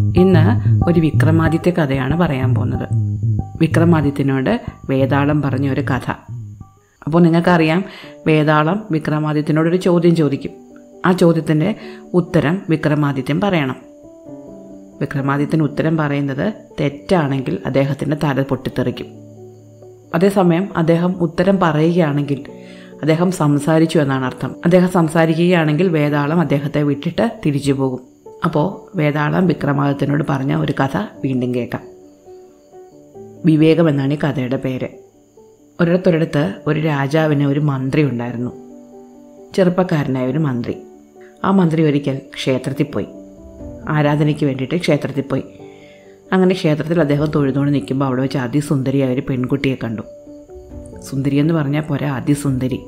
ഇന്ന് ഒരു വിക്രമാദിത്യ കഥയാണ് പറയാൻ പോകുന്നത് വിക്രമാദിത്യനോട് വേതാളം പറഞ്ഞ ഒരു കഥ അപ്പോൾ നിങ്ങൾക്കറിയാം വേതാളം വിക്രമാദിത്യനോട് ഒരു ചോദ്യം ചോദിക്കും ആ ചോദ്യത്തിൻ്റെ ഉത്തരം വിക്രമാദിത്യൻ പറയണം വിക്രമാദിത്യൻ ഉത്തരം പറയുന്നത് തെറ്റാണെങ്കിൽ അദ്ദേഹത്തിൻ്റെ തല പൊട്ടിത്തെറിക്കും അതേസമയം അദ്ദേഹം ഉത്തരം പറയുകയാണെങ്കിൽ അദ്ദേഹം സംസാരിച്ചു എന്നാണ് അർത്ഥം അദ്ദേഹം സംസാരിക്കുകയാണെങ്കിൽ വേതാളം അദ്ദേഹത്തെ വിട്ടിട്ട് തിരിച്ചു പോകും അപ്പോൾ വേതാളം വിക്രമാദിത്യനോട് പറഞ്ഞ ഒരു കഥ വീണ്ടും കേൾക്കാം വിവേകം എന്നാണ് ഈ കഥയുടെ പേര് ഒരിടത്തൊരിടത്ത് ഒരു രാജാവിന് ഒരു മന്ത്രി ഉണ്ടായിരുന്നു ചെറുപ്പക്കാരനായ ഒരു മന്ത്രി ആ മന്ത്രി ഒരിക്കൽ ക്ഷേത്രത്തിൽ പോയി ആരാധനയ്ക്ക് വേണ്ടിയിട്ട് ക്ഷേത്രത്തിൽ പോയി അങ്ങനെ ക്ഷേത്രത്തിൽ അദ്ദേഹം തൊഴുതുകൊണ്ട് നിൽക്കുമ്പോൾ അവിടെ വെച്ച് അതിസുന്ദരിയായ ഒരു പെൺകുട്ടിയെ കണ്ടു സുന്ദരി എന്ന് പറഞ്ഞാൽ പോരാ അതിസുന്ദരി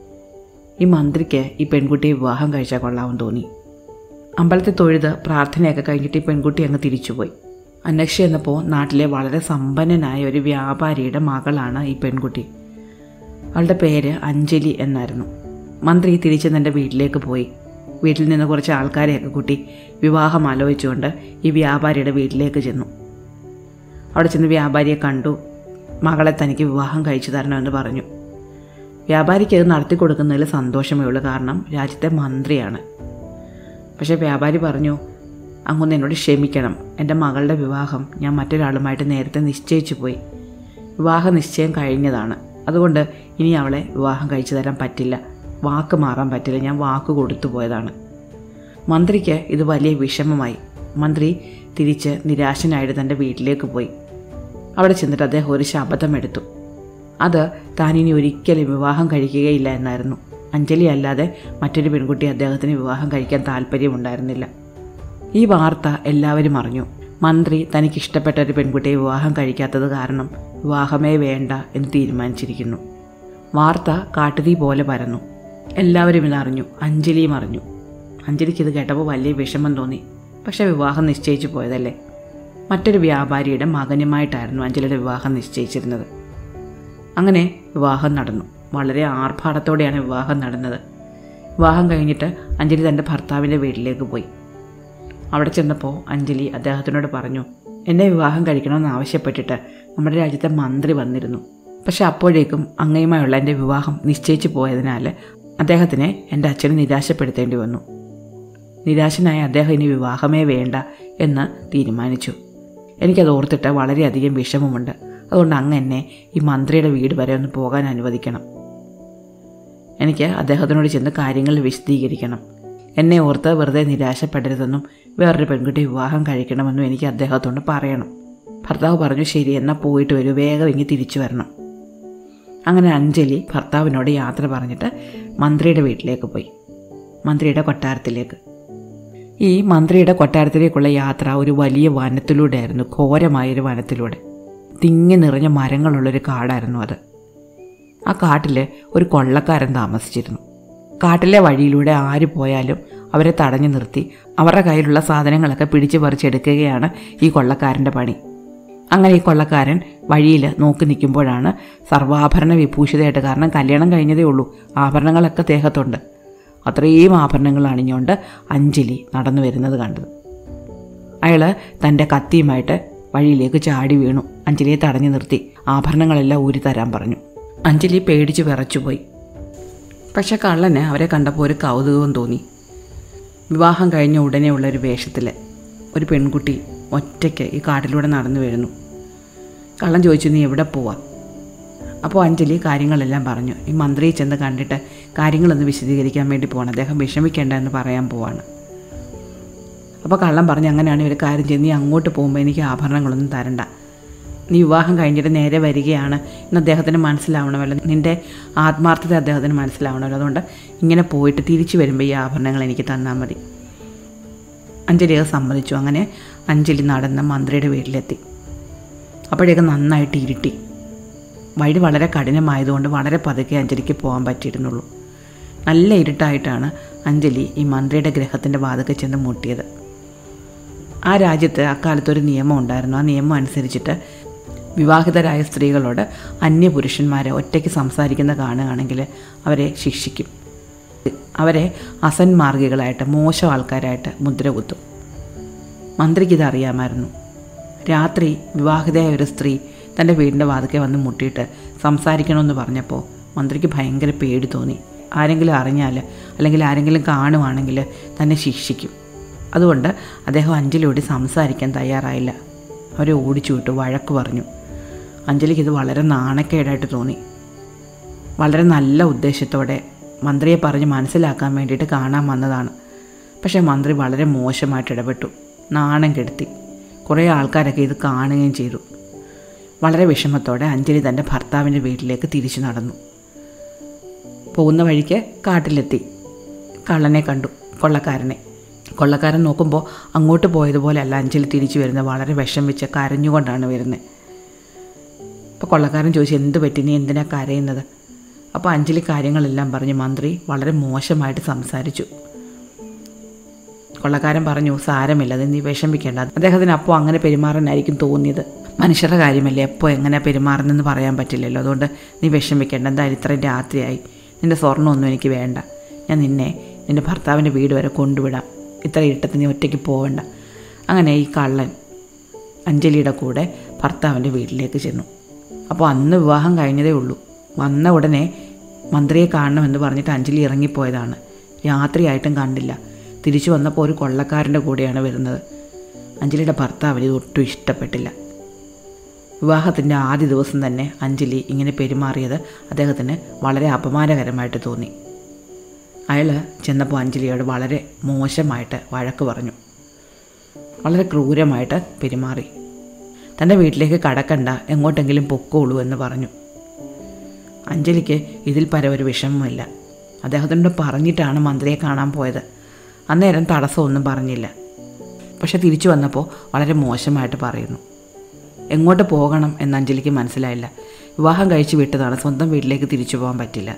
ഈ മന്ത്രിക്ക് ഈ പെൺകുട്ടിയെ വിവാഹം കഴിച്ചാൽ കൊള്ളാമെന്ന് തോന്നി അമ്പലത്തിൽ തൊഴുത് പ്രാർത്ഥനയൊക്കെ കഴിഞ്ഞിട്ട് ഈ പെൺകുട്ടി അങ്ങ് തിരിച്ചുപോയി അന്വേഷ എന്നപ്പോൾ നാട്ടിലെ വളരെ സമ്പന്നനായ ഒരു വ്യാപാരിയുടെ മകളാണ് ഈ പെൺകുട്ടി അവളുടെ പേര് അഞ്ജലി എന്നായിരുന്നു മന്ത്രി തിരിച്ച് തൻ്റെ വീട്ടിലേക്ക് പോയി വീട്ടിൽ നിന്ന് കുറച്ച് ആൾക്കാരെയൊക്കെ കൂട്ടി വിവാഹം ആലോചിച്ചുകൊണ്ട് ഈ വ്യാപാരിയുടെ വീട്ടിലേക്ക് ചെന്നു അവിടെ ചെന്ന് വ്യാപാരിയെ കണ്ടു മകളെ തനിക്ക് വിവാഹം കഴിച്ചു തരണമെന്ന് പറഞ്ഞു വ്യാപാരിക്ക് അത് നടത്തി കൊടുക്കുന്നതിൽ സന്തോഷമേ ഉള്ളൂ കാരണം രാജ്യത്തെ മന്ത്രിയാണ് പക്ഷേ വ്യാപാരി പറഞ്ഞു അങ്ങൊന്ന് എന്നോട് ക്ഷമിക്കണം എൻ്റെ മകളുടെ വിവാഹം ഞാൻ മറ്റൊരാളുമായിട്ട് നേരത്തെ നിശ്ചയിച്ചു പോയി വിവാഹ നിശ്ചയം കഴിഞ്ഞതാണ് അതുകൊണ്ട് ഇനി അവളെ വിവാഹം കഴിച്ചു തരാൻ പറ്റില്ല വാക്ക് മാറാൻ പറ്റില്ല ഞാൻ വാക്ക് കൊടുത്തു പോയതാണ് മന്ത്രിക്ക് ഇത് വലിയ വിഷമമായി മന്ത്രി തിരിച്ച് നിരാശനായിട്ട് തൻ്റെ വീട്ടിലേക്ക് പോയി അവിടെ ചെന്നിട്ട് അദ്ദേഹം ഒരു ശപഥമെടുത്തു അത് താൻ ഇനി ഒരിക്കലും വിവാഹം കഴിക്കുകയില്ല എന്നായിരുന്നു അഞ്ജലി അല്ലാതെ മറ്റൊരു പെൺകുട്ടി അദ്ദേഹത്തിന് വിവാഹം കഴിക്കാൻ താല്പര്യമുണ്ടായിരുന്നില്ല ഈ വാർത്ത എല്ലാവരും അറിഞ്ഞു മന്ത്രി തനിക്ക് ഇഷ്ടപ്പെട്ട ഒരു പെൺകുട്ടിയെ വിവാഹം കഴിക്കാത്തത് കാരണം വിവാഹമേ വേണ്ട എന്ന് തീരുമാനിച്ചിരിക്കുന്നു വാർത്ത കാട്ടുതീ പോലെ പരന്നു എല്ലാവരും ഇതറിഞ്ഞു അഞ്ജലിയും അറിഞ്ഞു അഞ്ജലിക്ക് ഇത് കേട്ടപ്പോൾ വലിയ വിഷമം തോന്നി പക്ഷേ വിവാഹം നിശ്ചയിച്ചു പോയതല്ലേ മറ്റൊരു വ്യാപാരിയുടെ മകനുമായിട്ടായിരുന്നു അഞ്ജലിയുടെ വിവാഹം നിശ്ചയിച്ചിരുന്നത് അങ്ങനെ വിവാഹം നടന്നു വളരെ ആർഭാടത്തോടെയാണ് വിവാഹം നടന്നത് വിവാഹം കഴിഞ്ഞിട്ട് അഞ്ജലി തൻ്റെ ഭർത്താവിൻ്റെ വീട്ടിലേക്ക് പോയി അവിടെ ചെന്നപ്പോൾ അഞ്ജലി അദ്ദേഹത്തിനോട് പറഞ്ഞു എന്നെ വിവാഹം കഴിക്കണമെന്ന് ആവശ്യപ്പെട്ടിട്ട് നമ്മുടെ രാജ്യത്തെ മന്ത്രി വന്നിരുന്നു പക്ഷെ അപ്പോഴേക്കും അങ്ങയുമായുള്ള എൻ്റെ വിവാഹം നിശ്ചയിച്ചു പോയതിനാൽ അദ്ദേഹത്തിനെ എൻ്റെ അച്ഛനെ നിരാശപ്പെടുത്തേണ്ടി വന്നു നിരാശനായ അദ്ദേഹം ഇനി വിവാഹമേ വേണ്ട എന്ന് തീരുമാനിച്ചു എനിക്കത് ഓർത്തിട്ട് വളരെയധികം വിഷമമുണ്ട് അതുകൊണ്ട് അങ്ങ് എന്നെ ഈ മന്ത്രിയുടെ വീട് വരെ ഒന്ന് പോകാൻ അനുവദിക്കണം എനിക്ക് അദ്ദേഹത്തിനോട് ചെന്ന് കാര്യങ്ങൾ വിശദീകരിക്കണം എന്നെ ഓർത്ത് വെറുതെ നിരാശപ്പെടരുതെന്നും വേറൊരു പെൺകുട്ടി വിവാഹം കഴിക്കണമെന്നും എനിക്ക് അദ്ദേഹത്തോട് പറയണം ഭർത്താവ് പറഞ്ഞു ശരി എന്നാൽ പോയിട്ട് വരൂ വേഗം ഇങ്ങ് തിരിച്ചു വരണം അങ്ങനെ അഞ്ജലി ഭർത്താവിനോട് യാത്ര പറഞ്ഞിട്ട് മന്ത്രിയുടെ വീട്ടിലേക്ക് പോയി മന്ത്രിയുടെ കൊട്ടാരത്തിലേക്ക് ഈ മന്ത്രിയുടെ കൊട്ടാരത്തിലേക്കുള്ള യാത്ര ഒരു വലിയ വനത്തിലൂടെയായിരുന്നു ഘോരമായൊരു വനത്തിലൂടെ തിങ്ങി നിറഞ്ഞ മരങ്ങളുള്ളൊരു കാടായിരുന്നു അത് ആ കാട്ടിൽ ഒരു കൊള്ളക്കാരൻ താമസിച്ചിരുന്നു കാട്ടിലെ വഴിയിലൂടെ ആര് പോയാലും അവരെ തടഞ്ഞു നിർത്തി അവരുടെ കയ്യിലുള്ള സാധനങ്ങളൊക്കെ പിടിച്ചു പറിച്ചെടുക്കുകയാണ് ഈ കൊള്ളക്കാരൻ്റെ പണി അങ്ങനെ ഈ കൊള്ളക്കാരൻ വഴിയിൽ നോക്കി നിൽക്കുമ്പോഴാണ് സർവാഭരണ വിഭൂഷിതയായിട്ട് കാരണം കല്യാണം കഴിഞ്ഞതേ ഉള്ളൂ ആഭരണങ്ങളൊക്കെ ദേഹത്തുണ്ട് അത്രയും ആഭരണങ്ങൾ അണിഞ്ഞുകൊണ്ട് അഞ്ജലി നടന്നു വരുന്നത് കണ്ടത് അയാൾ തൻ്റെ കത്തിയുമായിട്ട് വഴിയിലേക്ക് ചാടി വീണു അഞ്ജലിയെ തടഞ്ഞു നിർത്തി ആഭരണങ്ങളെല്ലാം ഊരി തരാൻ പറഞ്ഞു അഞ്ജലി പേടിച്ച് വിറച്ചുപോയി പക്ഷെ കള്ളന് അവരെ കണ്ടപ്പോൾ ഒരു കൗതുകവും തോന്നി വിവാഹം കഴിഞ്ഞ ഉടനെയുള്ള ഒരു വേഷത്തിൽ ഒരു പെൺകുട്ടി ഒറ്റയ്ക്ക് ഈ കാട്ടിലൂടെ നടന്നു വരുന്നു കള്ളൻ ചോദിച്ചു നീ എവിടെ പോവാ അപ്പോൾ അഞ്ജലി കാര്യങ്ങളെല്ലാം പറഞ്ഞു ഈ മന്ത്രിയെ ചെന്ന് കണ്ടിട്ട് കാര്യങ്ങളൊന്ന് വിശദീകരിക്കാൻ വേണ്ടി പോകണം അദ്ദേഹം വിഷമിക്കേണ്ട എന്ന് പറയാൻ പോവാണ് അപ്പോൾ കള്ളൻ പറഞ്ഞു അങ്ങനെയാണ് ഒരു കാര്യം ചെയ്ത് നീ അങ്ങോട്ട് പോകുമ്പോൾ എനിക്ക് ആഭരണങ്ങളൊന്നും തരണ്ട നീ വിവാഹം കഴിഞ്ഞിട്ട് നേരെ വരികയാണ് എന്ന് അദ്ദേഹത്തിന് മനസ്സിലാവണമല്ലോ നിൻ്റെ ആത്മാർത്ഥത അദ്ദേഹത്തിന് മനസ്സിലാവണമല്ലോ അതുകൊണ്ട് ഇങ്ങനെ പോയിട്ട് തിരിച്ചു വരുമ്പോൾ ഈ ആഭരണങ്ങൾ എനിക്ക് തന്നാൽ മതി അഞ്ജലി അത് സമ്മതിച്ചു അങ്ങനെ അഞ്ജലി നടന്ന് മന്ത്രിയുടെ വീട്ടിലെത്തി അപ്പോഴേക്കും നന്നായിട്ട് ഇരുട്ടി വഴി വളരെ കഠിനമായതുകൊണ്ട് വളരെ പതുക്കെ അഞ്ജലിക്ക് പോകാൻ പറ്റിയിരുന്നുള്ളൂ നല്ല ഇരുട്ടായിട്ടാണ് അഞ്ജലി ഈ മന്ത്രിയുടെ ഗ്രഹത്തിൻ്റെ വാതിക്കെ ചെന്ന് മുട്ടിയത് ആ രാജ്യത്ത് അക്കാലത്ത് ഒരു നിയമം ഉണ്ടായിരുന്നു ആ നിയമം അനുസരിച്ചിട്ട് വിവാഹിതരായ സ്ത്രീകളോട് അന്യപുരുഷന്മാരെ ഒറ്റയ്ക്ക് സംസാരിക്കുന്ന കാണുകയാണെങ്കിൽ അവരെ ശിക്ഷിക്കും അവരെ അസന്മാർഗികളായിട്ട് മോശം ആൾക്കാരായിട്ട് മുദ്ര കുത്തും മന്ത്രിക്ക് ഇത് അറിയാമായിരുന്നു രാത്രി വിവാഹിതയായ ഒരു സ്ത്രീ തൻ്റെ വീടിൻ്റെ വാതിക്കെ വന്ന് മുട്ടിയിട്ട് സംസാരിക്കണമെന്ന് പറഞ്ഞപ്പോൾ മന്ത്രിക്ക് ഭയങ്കര പേടി തോന്നി ആരെങ്കിലും അറിഞ്ഞാൽ അല്ലെങ്കിൽ ആരെങ്കിലും കാണുവാണെങ്കിൽ തന്നെ ശിക്ഷിക്കും അതുകൊണ്ട് അദ്ദേഹം അഞ്ജലിയോട് സംസാരിക്കാൻ തയ്യാറായില്ല അവരെ ഓടിച്ചു വിട്ടു വഴക്ക് പറഞ്ഞു അഞ്ജലിക്ക് ഇത് വളരെ നാണക്കേടായിട്ട് തോന്നി വളരെ നല്ല ഉദ്ദേശത്തോടെ മന്ത്രിയെ പറഞ്ഞ് മനസ്സിലാക്കാൻ വേണ്ടിയിട്ട് കാണാൻ വന്നതാണ് പക്ഷേ മന്ത്രി വളരെ മോശമായിട്ട് ഇടപെട്ടു നാണം കെടുത്തി കുറേ ആൾക്കാരൊക്കെ ഇത് കാണുകയും ചെയ്തു വളരെ വിഷമത്തോടെ അഞ്ജലി തൻ്റെ ഭർത്താവിൻ്റെ വീട്ടിലേക്ക് തിരിച്ചു നടന്നു പോകുന്ന വഴിക്ക് കാട്ടിലെത്തി കള്ളനെ കണ്ടു കൊള്ളക്കാരനെ കൊള്ളക്കാരൻ നോക്കുമ്പോൾ അങ്ങോട്ട് പോയതുപോലെയല്ല അഞ്ജലി തിരിച്ചു വരുന്നത് വളരെ വിഷം വെച്ച് കരഞ്ഞുകൊണ്ടാണ് വരുന്നത് അപ്പോൾ കൊള്ളക്കാരൻ ചോദിച്ചു എന്ത് പറ്റി നീ എന്തിനാ കരയുന്നത് അപ്പോൾ അഞ്ജലി കാര്യങ്ങളെല്ലാം പറഞ്ഞ് മന്ത്രി വളരെ മോശമായിട്ട് സംസാരിച്ചു കൊള്ളക്കാരൻ പറഞ്ഞു സാരമില്ല അത് നീ വിഷമിക്കേണ്ട അദ്ദേഹത്തിന് അപ്പോൾ അങ്ങനെ പെരുമാറാനായിരിക്കും തോന്നിയത് മനുഷ്യരുടെ കാര്യമല്ലേ എപ്പോൾ എങ്ങനെ പെരുമാറുന്നെന്ന് പറയാൻ പറ്റില്ലല്ലോ അതുകൊണ്ട് നീ വിഷമിക്കേണ്ട എന്തായാലും ഇത്രയും രാത്രിയായി നിൻ്റെ സ്വർണ്ണമൊന്നും എനിക്ക് വേണ്ട ഞാൻ നിന്നെ നിൻ്റെ ഭർത്താവിൻ്റെ വീട് വരെ കൊണ്ടുവിടാം ഇത്ര ഇട്ടത്ത് നീ ഒറ്റയ്ക്ക് പോവണ്ട അങ്ങനെ ഈ കള്ളൻ അഞ്ജലിയുടെ കൂടെ ഭർത്താവിൻ്റെ വീട്ടിലേക്ക് ചെന്നു അപ്പോൾ അന്ന് വിവാഹം കഴിഞ്ഞതേ ഉള്ളൂ വന്ന ഉടനെ മന്ത്രിയെ കാണണമെന്ന് പറഞ്ഞിട്ട് അഞ്ജലി ഇറങ്ങിപ്പോയതാണ് രാത്രിയായിട്ടും കണ്ടില്ല തിരിച്ചു വന്നപ്പോൾ ഒരു കൊള്ളക്കാരൻ്റെ കൂടെയാണ് വരുന്നത് അഞ്ജലിയുടെ ഭർത്താവിന് ഇത് ഒട്ടും ഇഷ്ടപ്പെട്ടില്ല വിവാഹത്തിൻ്റെ ആദ്യ ദിവസം തന്നെ അഞ്ജലി ഇങ്ങനെ പെരുമാറിയത് അദ്ദേഹത്തിന് വളരെ അപമാനകരമായിട്ട് തോന്നി അയാൾ ചെന്നപ്പോൾ അഞ്ജലിയോട് വളരെ മോശമായിട്ട് വഴക്ക് പറഞ്ഞു വളരെ ക്രൂരമായിട്ട് പെരുമാറി തൻ്റെ വീട്ടിലേക്ക് കടക്കണ്ട എങ്ങോട്ടെങ്കിലും പൊക്കോളൂ എന്ന് പറഞ്ഞു അഞ്ജലിക്ക് ഇതിൽ പരം ഒരു വിഷമമില്ല അദ്ദേഹത്തിനോട് പറഞ്ഞിട്ടാണ് മന്ത്രിയെ കാണാൻ പോയത് അന്നേരം തടസ്സമൊന്നും പറഞ്ഞില്ല പക്ഷെ തിരിച്ചു വന്നപ്പോൾ വളരെ മോശമായിട്ട് പറയുന്നു എങ്ങോട്ട് പോകണം എന്ന് അഞ്ജലിക്ക് മനസ്സിലായില്ല വിവാഹം കഴിച്ച് വിട്ടതാണ് സ്വന്തം വീട്ടിലേക്ക് തിരിച്ചു പോകാൻ പറ്റില്ല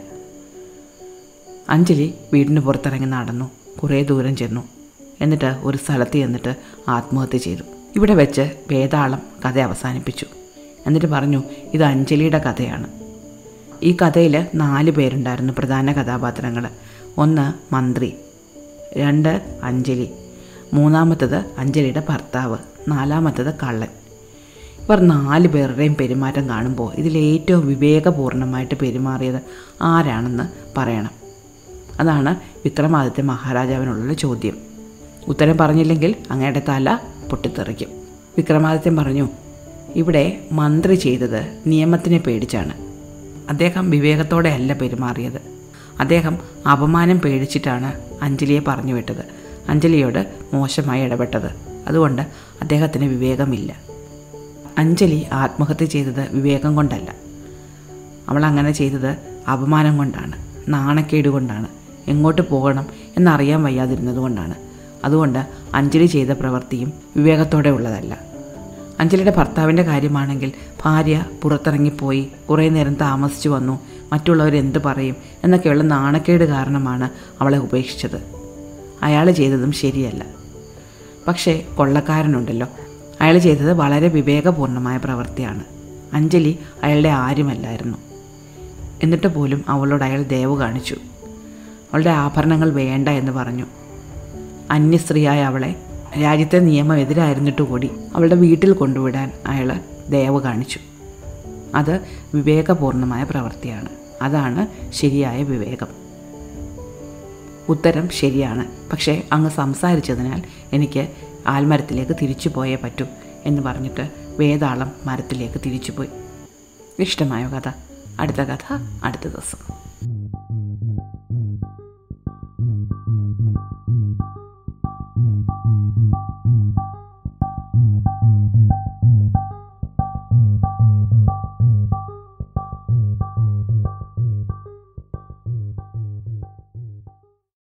അഞ്ജലി വീടിന് പുറത്തിറങ്ങി നടന്നു കുറേ ദൂരം ചെന്നു എന്നിട്ട് ഒരു സ്ഥലത്ത് ചെന്നിട്ട് ആത്മഹത്യ ചെയ്തു ഇവിടെ വെച്ച് വേതാളം കഥ അവസാനിപ്പിച്ചു എന്നിട്ട് പറഞ്ഞു ഇത് അഞ്ജലിയുടെ കഥയാണ് ഈ കഥയിൽ നാല് പേരുണ്ടായിരുന്നു പ്രധാന കഥാപാത്രങ്ങൾ ഒന്ന് മന്ത്രി രണ്ട് അഞ്ജലി മൂന്നാമത്തത് അഞ്ജലിയുടെ ഭർത്താവ് നാലാമത്തത് കള്ളൻ ഇവർ നാല് പേരുടെയും പെരുമാറ്റം കാണുമ്പോൾ ഇതിലേറ്റവും വിവേകപൂർണമായിട്ട് പെരുമാറിയത് ആരാണെന്ന് പറയണം അതാണ് വിക്രമാദിത്യ മഹാരാജാവിനുള്ള ചോദ്യം ഉത്തരം പറഞ്ഞില്ലെങ്കിൽ അങ്ങയുടെ തല പൊട്ടിത്തെറിക്കും വിക്രമാദിത്യൻ പറഞ്ഞു ഇവിടെ മന്ത്രി ചെയ്തത് നിയമത്തിനെ പേടിച്ചാണ് അദ്ദേഹം വിവേകത്തോടെ അല്ല പെരുമാറിയത് അദ്ദേഹം അപമാനം പേടിച്ചിട്ടാണ് അഞ്ജലിയെ പറഞ്ഞു വിട്ടത് അഞ്ജലിയോട് മോശമായി ഇടപെട്ടത് അതുകൊണ്ട് അദ്ദേഹത്തിന് വിവേകമില്ല അഞ്ജലി ആത്മഹത്യ ചെയ്തത് വിവേകം കൊണ്ടല്ല അവൾ അങ്ങനെ ചെയ്തത് അപമാനം കൊണ്ടാണ് നാണക്കേട് കൊണ്ടാണ് എങ്ങോട്ട് പോകണം എന്നറിയാൻ വയ്യാതിരുന്നത് കൊണ്ടാണ് അതുകൊണ്ട് അഞ്ജലി ചെയ്ത പ്രവൃത്തിയും വിവേകത്തോടെ ഉള്ളതല്ല അഞ്ജലിയുടെ ഭർത്താവിൻ്റെ കാര്യമാണെങ്കിൽ ഭാര്യ പുറത്തിറങ്ങിപ്പോയി കുറേ നേരം താമസിച്ചു വന്നു മറ്റുള്ളവർ എന്ത് പറയും എന്നൊക്കെയുള്ള നാണക്കേട് കാരണമാണ് അവളെ ഉപേക്ഷിച്ചത് അയാൾ ചെയ്തതും ശരിയല്ല പക്ഷേ കൊള്ളക്കാരനുണ്ടല്ലോ അയാൾ ചെയ്തത് വളരെ വിവേകപൂർണമായ പ്രവൃത്തിയാണ് അഞ്ജലി അയാളുടെ ആരുമല്ലായിരുന്നു എന്നിട്ട് പോലും അവളോട് അയാൾ ദയവ് കാണിച്ചു അവളുടെ ആഭരണങ്ങൾ വേണ്ട എന്ന് പറഞ്ഞു അന്യസ്ത്രീയായ അവളെ രാജ്യത്തെ നിയമം എതിരായിരുന്നിട്ട് കൂടി അവളുടെ വീട്ടിൽ കൊണ്ടുവിടാൻ അയാൾ ദയവ് കാണിച്ചു അത് വിവേകപൂർണമായ പ്രവൃത്തിയാണ് അതാണ് ശരിയായ വിവേകം ഉത്തരം ശരിയാണ് പക്ഷേ അങ്ങ് സംസാരിച്ചതിനാൽ എനിക്ക് ആൽമരത്തിലേക്ക് തിരിച്ചു പോയേ പറ്റൂ എന്ന് പറഞ്ഞിട്ട് വേതാളം മരത്തിലേക്ക് തിരിച്ചുപോയി ഇഷ്ടമായ കഥ അടുത്ത കഥ അടുത്ത ദിവസം Mm-hmm.